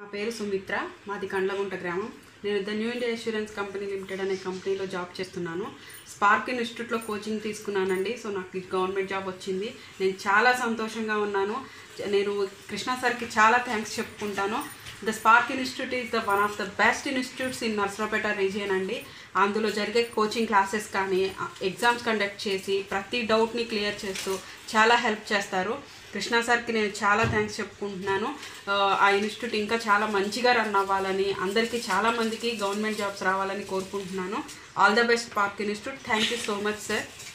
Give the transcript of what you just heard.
నా పేరు సుమిత్ర మాది కండ్లగుంట గ్రామం నేను the new India insurance company limited అనే కంపెనీలో జాబ్ చేస్తున్నాను స్పార్క్ ఇన్స్టిట్యూట్లో కోచింగ్ తీసుకున్నానండి సో నాకు ఈ గవర్నమెంట్ జాబ్ వచ్చింది నేను చాలా సంతోషంగా ఉన్నాను నేను కృష్ణ సార్కి చాలా థ్యాంక్స్ చెప్పుకుంటాను the spark institute is the one of the best institutes in Narasaraopet region అండి అందులో జరిగే కోచింగ్ క్లాసెస్ కానీ ఎగ్జామ్స్ కండక్ట్ చేసి ప్రతి డౌట్ని క్లియర్ చేస్తూ చాలా హెల్ప్ చేస్తారు కృష్ణ సార్కి నేను చాలా థ్యాంక్స్ చెప్పుకుంటున్నాను ఆ, ఆ ఇన్స్టిట్యూట్ ఇంకా చాలా మంచిగా రన్ అవ్వాలని అందరికీ చాలా మందికి గవర్నమెంట్ జాబ్స్ రావాలని కోరుకుంటున్నాను all the best park institute thank you so much sir